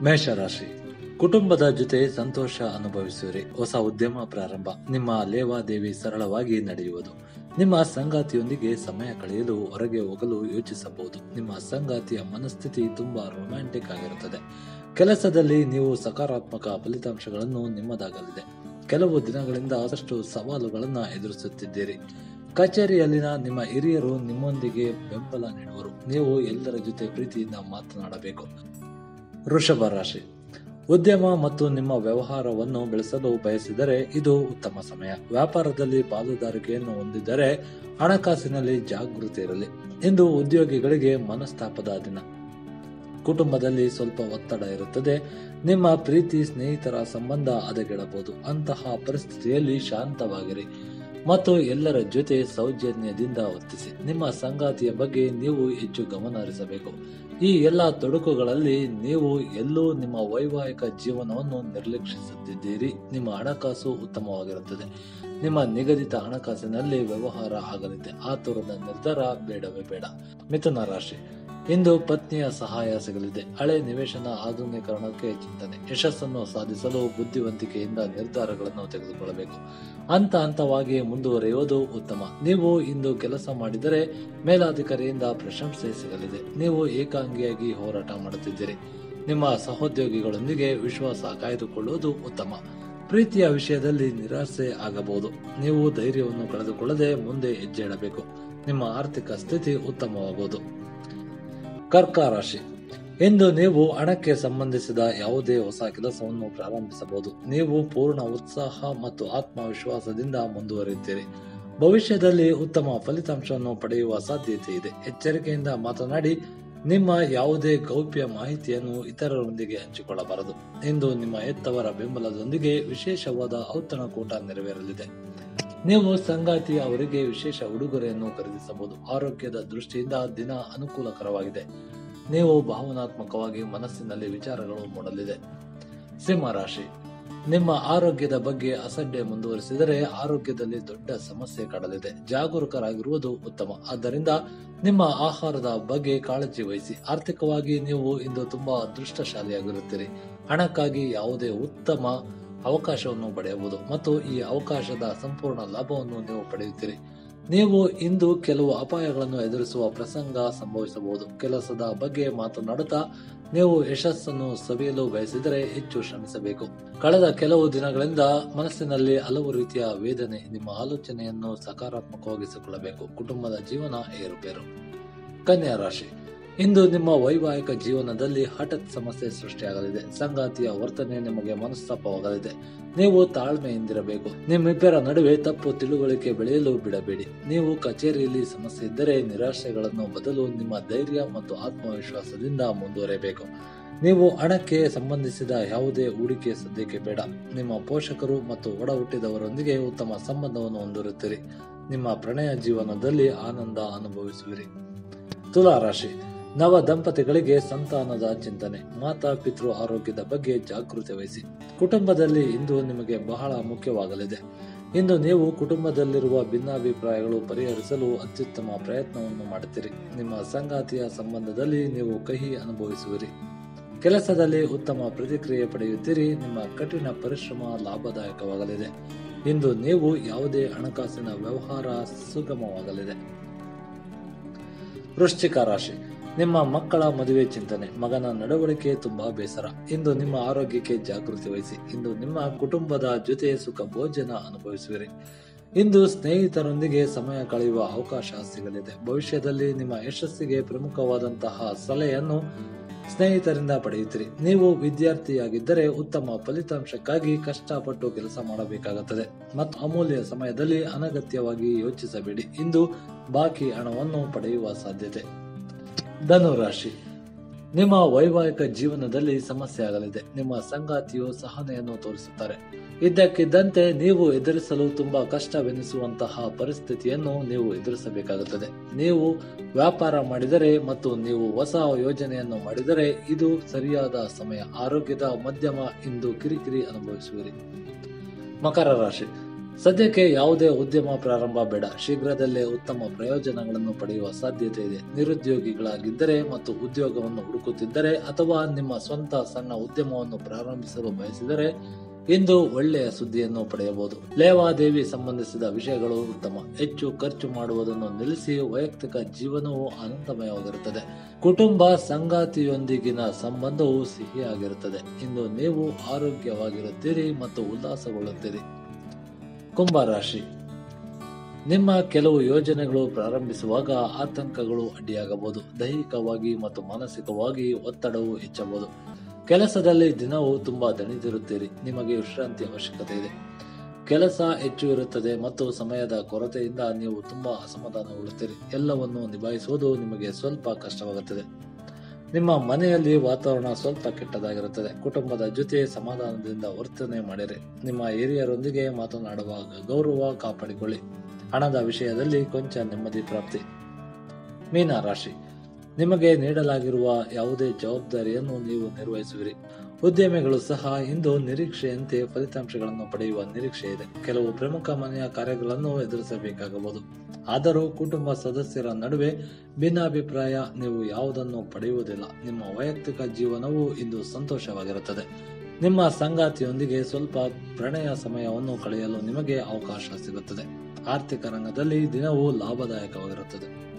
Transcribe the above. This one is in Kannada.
ಮೇಷರಾಶಿ ಕುಟುಂಬದ ಜೊತೆ ಸಂತೋಷ ಅನುಭವಿಸುವಿರಿ ಹೊಸ ಉದ್ಯಮ ಪ್ರಾರಂಭ ನಿಮ್ಮ ಲೇವಾದೇವಿ ಸರಳವಾಗಿ ನಡೆಯುವುದು ನಿಮ್ಮ ಸಂಗಾತಿಯೊಂದಿಗೆ ಸಮಯ ಕಳೆಯಲು ಹೊರಗೆ ಹೋಗಲು ಯೋಚಿಸಬಹುದು ನಿಮ್ಮ ಸಂಗಾತಿಯ ಮನಸ್ಥಿತಿ ತುಂಬಾ ರೊಮ್ಯಾಂಟಿಕ್ ಆಗಿರುತ್ತದೆ ಕೆಲಸದಲ್ಲಿ ನೀವು ಸಕಾರಾತ್ಮಕ ಫಲಿತಾಂಶಗಳನ್ನು ನಿಮ್ಮದಾಗಲಿದೆ ಕೆಲವು ದಿನಗಳಿಂದ ಸಾಕಷ್ಟು ಸವಾಲುಗಳನ್ನು ಎದುರಿಸುತ್ತಿದ್ದೀರಿ ಕಚೇರಿಯಲ್ಲಿನ ನಿಮ್ಮ ಹಿರಿಯರು ನಿಮ್ಮೊಂದಿಗೆ ಬೆಂಬಲ ನೀಡುವರು ನೀವು ಎಲ್ಲರ ಜೊತೆ ಪ್ರೀತಿಯಿಂದ ಮಾತನಾಡಬೇಕು ವೃಷಭ ರಾಶಿ ಉದ್ಯಮ ಮತ್ತು ನಿಮ್ಮ ವ್ಯವಹಾರವನ್ನು ಬೆಳೆಸಲು ಬಯಸಿದರೆ ಇದು ಉತ್ತಮ ಸಮಯ ವ್ಯಾಪಾರದಲ್ಲಿ ಪಾಲುದಾರಿಕೆಯನ್ನು ಹೊಂದಿದ್ದರೆ ಹಣಕಾಸಿನಲ್ಲಿ ಜಾಗೃತಿ ಇರಲಿ ಇಂದು ಉದ್ಯೋಗಿಗಳಿಗೆ ಮನಸ್ತಾಪದ ದಿನ ಕುಟುಂಬದಲ್ಲಿ ಸ್ವಲ್ಪ ಒತ್ತಡ ಇರುತ್ತದೆ ನಿಮ್ಮ ಪ್ರೀತಿ ಸ್ನೇಹಿತರ ಸಂಬಂಧ ಹದಗೆಡಬಹುದು ಅಂತಹ ಪರಿಸ್ಥಿತಿಯಲ್ಲಿ ಶಾಂತವಾಗಿರಿ ಮತ್ತು ಎಲ್ಲರ ಜೊತೆ ಸೌಜನ್ಯದಿಂದ ವರ್ತಿಸಿ ನಿಮ್ಮ ಸಂಗಾತಿಯ ಬಗ್ಗೆ ನೀವು ಹೆಚ್ಚು ಗಮನ ಹರಿಸಬೇಕು ಈ ಎಲ್ಲ ತೊಡಕುಗಳಲ್ಲಿ ನೀವು ಎಲ್ಲೂ ನಿಮ್ಮ ವೈವಾಹಿಕ ಜೀವನವನ್ನು ನಿರ್ಲಕ್ಷಿಸುತ್ತಿದ್ದೀರಿ ನಿಮ್ಮ ಹಣಕಾಸು ಉತ್ತಮವಾಗಿರುತ್ತದೆ ನಿಮ್ಮ ನಿಗದಿತ ಹಣಕಾಸಿನಲ್ಲಿ ವ್ಯವಹಾರ ಆಗಲಿದೆ ಆತುರದ ನಿರ್ಧಾರ ಬೇಡವೇ ಬೇಡ ಮಿಥುನ ರಾಶಿ ಇಂದು ಪತ್ನಿಯ ಸಹಾಯ ಸಿಗಲಿದೆ ಹಳೆ ನಿವೇಶನ ಆಧುನೀಕರಣಕ್ಕೆ ಚಿಂತನೆ ಯಶಸ್ಸನ್ನು ಸಾಧಿಸಲು ಬುದ್ಧಿವಂತಿಕೆಯಿಂದ ನಿರ್ಧಾರಗಳನ್ನು ತೆಗೆದುಕೊಳ್ಳಬೇಕು ಹಂತ ಹಂತವಾಗಿ ಮುಂದುವರಿಯುವುದು ಉತ್ತಮ ನೀವು ಇಂದು ಕೆಲಸ ಮಾಡಿದರೆ ಮೇಲಾಧಿಕಾರಿಯಿಂದ ಪ್ರಶಂಸೆ ಸಿಗಲಿದೆ ನೀವು ಏಕಾಂಗಿಯಾಗಿ ಹೋರಾಟ ಮಾಡುತ್ತಿದ್ದೀರಿ ನಿಮ್ಮ ಸಹೋದ್ಯೋಗಿಗಳೊಂದಿಗೆ ವಿಶ್ವಾಸ ಕಾಯ್ದುಕೊಳ್ಳುವುದು ಉತ್ತಮ ಪ್ರೀತಿಯ ವಿಷಯದಲ್ಲಿ ನಿರಾಸೆ ಆಗಬಹುದು ನೀವು ಧೈರ್ಯವನ್ನು ಕಳೆದುಕೊಳ್ಳದೆ ಮುಂದೆ ಹೆಜ್ಜೆ ಇಡಬೇಕು ನಿಮ್ಮ ಆರ್ಥಿಕ ಸ್ಥಿತಿ ಉತ್ತಮವಾಗುವುದು ಕರ್ಕ ರಾಶಿ ಇಂದು ನೀವು ಹಣಕ್ಕೆ ಸಂಬಂಧಿಸಿದ ಯಾವುದೇ ಹೊಸ ಕೆಲಸವನ್ನು ಪ್ರಾರಂಭಿಸಬಹುದು ನೀವು ಪೂರ್ಣ ಉತ್ಸಾಹ ಮತ್ತು ಆತ್ಮವಿಶ್ವಾಸದಿಂದ ಮುಂದುವರಿಯುತ್ತೀರಿ ಭವಿಷ್ಯದಲ್ಲಿ ಉತ್ತಮ ಫಲಿತಾಂಶವನ್ನು ಪಡೆಯುವ ಸಾಧ್ಯತೆ ಇದೆ ಎಚ್ಚರಿಕೆಯಿಂದ ಮಾತನಾಡಿ ನಿಮ್ಮ ಯಾವುದೇ ಗೌಪ್ಯ ಮಾಹಿತಿಯನ್ನು ಇತರರೊಂದಿಗೆ ಹಂಚಿಕೊಳ್ಳಬಾರದು ಇಂದು ನಿಮ್ಮ ಎತ್ತವರ ಬೆಂಬಲದೊಂದಿಗೆ ವಿಶೇಷವಾದ ಔತಣಕೂಟ ನೆರವೇರಲಿದೆ ನೀವು ಸಂಗಾತಿ ಅವರಿಗೆ ವಿಶೇಷ ಉಡುಗೊರೆಯನ್ನು ಖರೀದಿಸಬಹುದು ಆರೋಗ್ಯದ ದೃಷ್ಟಿಯಿಂದ ದಿನ ಅನುಕೂಲಕರವಾಗಿದೆ ನೀವು ಭಾವನಾತ್ಮಕವಾಗಿ ಮನಸ್ಸಿನಲ್ಲಿ ವಿಚಾರಗಳು ಮೂಡಲಿದೆ ಸಿಂಹ ರಾಶಿ ನಿಮ್ಮ ಆರೋಗ್ಯದ ಬಗ್ಗೆ ಅಸಡ್ಡೆ ಮುಂದುವರಿಸಿದರೆ ಆರೋಗ್ಯದಲ್ಲಿ ದೊಡ್ಡ ಸಮಸ್ಯೆ ಕಾಡಲಿದೆ ಜಾಗರೂಕರಾಗಿರುವುದು ಉತ್ತಮ ಆದ್ದರಿಂದ ನಿಮ್ಮ ಆಹಾರದ ಬಗ್ಗೆ ಕಾಳಜಿ ವಹಿಸಿ ಆರ್ಥಿಕವಾಗಿ ನೀವು ಇಂದು ತುಂಬಾ ಅದೃಷ್ಟಶಾಲಿಯಾಗಿರುತ್ತೀರಿ ಹಣಕ್ಕಾಗಿ ಯಾವುದೇ ಉತ್ತಮ ಅವಕಾಶವನ್ನು ಪಡೆಯಬಹುದು ಮತ್ತು ಈ ಅವಕಾಶದ ಸಂಪೂರ್ಣ ಲಾಭವನ್ನು ನೀವು ಪಡೆಯುತ್ತೀರಿ ನೀವು ಇಂದು ಕೆಲವು ಅಪಾಯಗಳನ್ನು ಎದುರಿಸುವ ಪ್ರಸಂಗ ಸಂಭವಿಸಬಹುದು ಕೆಲಸದ ಬಗ್ಗೆ ಮಾತನಾಡುತ್ತಾ ನೀವು ಯಶಸ್ಸನ್ನು ಸವಿಯಲು ಬಯಸಿದರೆ ಹೆಚ್ಚು ಶ್ರಮಿಸಬೇಕು ಕಳೆದ ಕೆಲವು ದಿನಗಳಿಂದ ಮನಸ್ಸಿನಲ್ಲಿ ಹಲವು ರೀತಿಯ ವೇದನೆ ನಿಮ್ಮ ಆಲೋಚನೆಯನ್ನು ಸಕಾರಾತ್ಮಕವಾಗಿಸಿಕೊಳ್ಳಬೇಕು ಕುಟುಂಬದ ಜೀವನ ಏರುಪೇರು ಕನ್ಯಾ ರಾಶಿ ಇಂದು ನಿಮ್ಮ ವೈವಾಹಿಕ ಜೀವನದಲ್ಲಿ ಹಠಾತ್ ಸಮಸ್ಯೆ ಸೃಷ್ಟಿಯಾಗಲಿದೆ ಸಂಗಾತಿಯ ವರ್ತನೆ ನಿಮಗೆ ಮನಸ್ತಾಪವಾಗಲಿದೆ ನೀವು ತಾಳ್ಮೆಯಿಂದಿರಬೇಕು ನಿಮ್ಮಿಬ್ಬರ ನಡುವೆ ತಪ್ಪು ತಿಳುವಳಿಕೆ ಬೆಳೆಯಲು ಬಿಡಬೇಡಿ ನೀವು ಕಚೇರಿಯಲ್ಲಿ ಸಮಸ್ಯೆ ಇದ್ದರೆ ನಿರಾಶೆಗಳನ್ನು ಬದಲು ನಿಮ್ಮ ಧೈರ್ಯ ಮತ್ತು ಆತ್ಮವಿಶ್ವಾಸದಿಂದ ಮುಂದುವರಿಯಬೇಕು ನೀವು ಹಣಕ್ಕೆ ಸಂಬಂಧಿಸಿದ ಯಾವುದೇ ಹೂಡಿಕೆ ಸದ್ಯಕ್ಕೆ ಬೇಡ ನಿಮ್ಮ ಪೋಷಕರು ಮತ್ತು ಒಡ ಹುಟ್ಟಿದವರೊಂದಿಗೆ ಉತ್ತಮ ಸಂಬಂಧವನ್ನು ಹೊಂದಿರುತ್ತೀರಿ ನಿಮ್ಮ ಪ್ರಣಯ ಜೀವನದಲ್ಲಿ ಆನಂದ ಅನುಭವಿಸುವಿರಿ ತುಲಾ ರಾಶಿ ನವ ದಂಪತಿಗಳಿಗೆ ಸಂತಾನದ ಚಿಂತನೆ ಮಾತಾ ಪಿತೃ ಆರೋಗ್ಯದ ಬಗ್ಗೆ ಜಾಗೃತಿ ವಹಿಸಿ ಕುಟುಂಬದಲ್ಲಿ ಇಂದು ನಿಮಗೆ ಬಹಳ ಮುಖ್ಯವಾಗಲಿದೆ ಇಂದು ನೀವು ಕುಟುಂಬದಲ್ಲಿರುವ ಭಿನ್ನಾಭಿಪ್ರಾಯಗಳು ಪರಿಹರಿಸಲು ಅತ್ಯುತ್ತಮ ಪ್ರಯತ್ನವನ್ನು ಮಾಡುತ್ತೀರಿ ನಿಮ್ಮ ಸಂಗಾತಿಯ ಸಂಬಂಧದಲ್ಲಿ ನೀವು ಕಹಿ ಅನುಭವಿಸುವಿರಿ ಕೆಲಸದಲ್ಲಿ ಉತ್ತಮ ಪ್ರತಿಕ್ರಿಯೆ ಪಡೆಯುತ್ತೀರಿ ನಿಮ್ಮ ಕಠಿಣ ಪರಿಶ್ರಮ ಲಾಭದಾಯಕವಾಗಲಿದೆ ಇಂದು ನೀವು ಯಾವುದೇ ಹಣಕಾಸಿನ ವ್ಯವಹಾರ ಸುಗಮವಾಗಲಿದೆ ವೃಶ್ಚಿಕ ರಾಶಿ ನಿಮ್ಮ ಮಕ್ಕಳ ಮದುವೆ ಚಿಂತನೆ ಮಗನ ನಡವಳಿಕೆ ತುಂಬಾ ಬೇಸರ ಇಂದು ನಿಮ್ಮ ಆರೋಗ್ಯಕ್ಕೆ ಜಾಗೃತಿ ವಹಿಸಿ ಇಂದು ನಿಮ್ಮ ಕುಟುಂಬದ ಜೊತೆ ಸುಖ ಭೋಜನ ಅನುಭವಿಸುವಿರಿ ಇಂದು ಸ್ನೇಹಿತರೊಂದಿಗೆ ಸಮಯ ಕಳೆಯುವ ಅವಕಾಶ ಸಿಗಲಿದೆ ಭವಿಷ್ಯದಲ್ಲಿ ನಿಮ್ಮ ಯಶಸ್ಸಿಗೆ ಪ್ರಮುಖವಾದಂತಹ ಸಲಹೆಯನ್ನು ಸ್ನೇಹಿತರಿಂದ ಪಡೆಯುತ್ತೀರಿ ನೀವು ವಿದ್ಯಾರ್ಥಿಯಾಗಿದ್ದರೆ ಉತ್ತಮ ಫಲಿತಾಂಶಕ್ಕಾಗಿ ಕಷ್ಟಪಟ್ಟು ಕೆಲಸ ಮಾಡಬೇಕಾಗುತ್ತದೆ ಮತ್ತು ಅಮೂಲ್ಯ ಸಮಯದಲ್ಲಿ ಅನಗತ್ಯವಾಗಿ ಯೋಚಿಸಬೇಡಿ ಇಂದು ಬಾಕಿ ಹಣವನ್ನು ಪಡೆಯುವ ಸಾಧ್ಯತೆ ಧನುರಾಶಿ ನಿಮ್ಮ ವೈವಾಹಿಕ ಜೀವನದಲ್ಲಿ ಸಮಸ್ಯೆ ಆಗಲಿದೆ ನಿಮ್ಮ ಸಂಗಾತಿಯು ಸಹನೆಯನ್ನು ತೋರಿಸುತ್ತಾರೆ ಇದ್ದಕ್ಕಿದ್ದಂತೆ ನೀವು ಎದುರಿಸಲು ತುಂಬಾ ಕಷ್ಟವೆನಿಸುವಂತಹ ಪರಿಸ್ಥಿತಿಯನ್ನು ನೀವು ಎದುರಿಸಬೇಕಾಗುತ್ತದೆ ನೀವು ವ್ಯಾಪಾರ ಮಾಡಿದರೆ ಮತ್ತು ನೀವು ಹೊಸ ಯೋಜನೆಯನ್ನು ಮಾಡಿದರೆ ಇದು ಸರಿಯಾದ ಸಮಯ ಆರೋಗ್ಯದ ಮಧ್ಯಮ ಇಂದು ಕಿರಿಕಿರಿ ಅನುಭವಿಸುವಿರಿ ಮಕರ ರಾಶಿ ಸದ್ಯಕ್ಕೆ ಯಾವುದೇ ಉದ್ಯಮ ಪ್ರಾರಂಭ ಬೇಡ ಶೀಘ್ರದಲ್ಲೇ ಉತ್ತಮ ಪ್ರಯೋಜನಗಳನ್ನು ಪಡೆಯುವ ಸಾಧ್ಯತೆ ಇದೆ ನಿರುದ್ಯೋಗಿಗಳಾಗಿದ್ದರೆ ಮತ್ತು ಉದ್ಯೋಗವನ್ನು ಹುಡುಕುತ್ತಿದ್ದರೆ ಅಥವಾ ನಿಮ್ಮ ಸ್ವಂತ ಸಣ್ಣ ಉದ್ಯಮವನ್ನು ಪ್ರಾರಂಭಿಸಲು ಬಯಸಿದರೆ ಇಂದು ಒಳ್ಳೆಯ ಸುದ್ದಿಯನ್ನು ಪಡೆಯಬಹುದು ಲೇವಾದೇವಿ ಸಂಬಂಧಿಸಿದ ವಿಷಯಗಳು ಉತ್ತಮ ಹೆಚ್ಚು ಖರ್ಚು ಮಾಡುವುದನ್ನು ನಿಲ್ಲಿಸಿ ವೈಯಕ್ತಿಕ ಜೀವನವು ಆನಂದಮಯವಾಗಿರುತ್ತದೆ ಕುಟುಂಬ ಸಂಗಾತಿಯೊಂದಿಗಿನ ಸಂಬಂಧವು ಸಿಹಿಯಾಗಿರುತ್ತದೆ ಇಂದು ನೀವು ಆರೋಗ್ಯವಾಗಿರುತ್ತೀರಿ ಮತ್ತು ಉಲ್ಲಾಸಗೊಳ್ಳುತ್ತೀರಿ ಕುಂಭರಾಶಿ ನಿಮ್ಮ ಕೆಲವು ಯೋಜನೆಗಳು ಪ್ರಾರಂಭಿಸುವಾಗ ಆತಂಕಗಳು ಅಡ್ಡಿಯಾಗಬಹುದು ದೈಹಿಕವಾಗಿ ಮತ್ತು ಮಾನಸಿಕವಾಗಿ ಒತ್ತಡವು ಹೆಚ್ಚಬಹುದು ಕೆಲಸದಲ್ಲಿ ದಿನವೂ ತುಂಬಾ ದಣಿದಿರುತ್ತೀರಿ ನಿಮಗೆ ವಿಶ್ರಾಂತಿ ಅವಶ್ಯಕತೆ ಇದೆ ಕೆಲಸ ಹೆಚ್ಚು ಇರುತ್ತದೆ ಮತ್ತು ಸಮಯದ ಕೊರತೆಯಿಂದ ನೀವು ತುಂಬಾ ಅಸಮಾಧಾನಗೊಳ್ಳುತ್ತೀರಿ ಎಲ್ಲವನ್ನು ನಿಭಾಯಿಸುವುದು ನಿಮಗೆ ಸ್ವಲ್ಪ ಕಷ್ಟವಾಗುತ್ತದೆ ನಿಮ್ಮ ಮನೆಯಲ್ಲಿ ವಾತಾವರಣ ಸ್ವಲ್ಪ ಕೆಟ್ಟದಾಗಿರುತ್ತದೆ ಕುಟುಂಬದ ಜೊತೆ ಸಮಾಧಾನದಿಂದ ವರ್ತನೆ ಮಾಡಿರಿ ನಿಮ್ಮ ಹಿರಿಯರೊಂದಿಗೆ ಮಾತನಾಡುವಾಗ ಗೌರವ ಕಾಪಾಡಿಕೊಳ್ಳಿ ಹಣದ ವಿಷಯದಲ್ಲಿ ಕೊಂಚ ನೆಮ್ಮದಿ ಪ್ರಾಪ್ತಿ ಮೀನ ರಾಶಿ ನಿಮಗೆ ನೀಡಲಾಗಿರುವ ಯಾವುದೇ ಜವಾಬ್ದಾರಿಯನ್ನು ನೀವು ನಿರ್ವಹಿಸುವಿರಿ ಉದ್ಯಮಿಗಳು ಸಹ ಇಂದು ನಿರೀಕ್ಷೆಯಂತೆ ಫಲಿತಾಂಶಗಳನ್ನು ಪಡೆಯುವ ನಿರೀಕ್ಷೆ ಇದೆ ಕೆಲವು ಪ್ರಮುಖ ಮನೆಯ ಕಾರ್ಯಗಳನ್ನು ಎದುರಿಸಬೇಕಾಗಬಹುದು ಆದರೂ ಕುಟುಂಬ ಸದಸ್ಯರ ನಡುವೆ ಭಿನ್ನಾಭಿಪ್ರಾಯ ನೀವು ಯಾವುದನ್ನು ಪಡೆಯುವುದಿಲ್ಲ ನಿಮ್ಮ ವೈಯಕ್ತಿಕ ಜೀವನವು ಇಂದು ಸಂತೋಷವಾಗಿರುತ್ತದೆ ನಿಮ್ಮ ಸಂಗಾತಿಯೊಂದಿಗೆ ಸ್ವಲ್ಪ ಪ್ರಣಯ ಸಮಯವನ್ನು ಕಳೆಯಲು ನಿಮಗೆ ಅವಕಾಶ ಸಿಗುತ್ತದೆ ಆರ್ಥಿಕ ರಂಗದಲ್ಲಿ ದಿನವೂ ಲಾಭದಾಯಕವಾಗಿರುತ್ತದೆ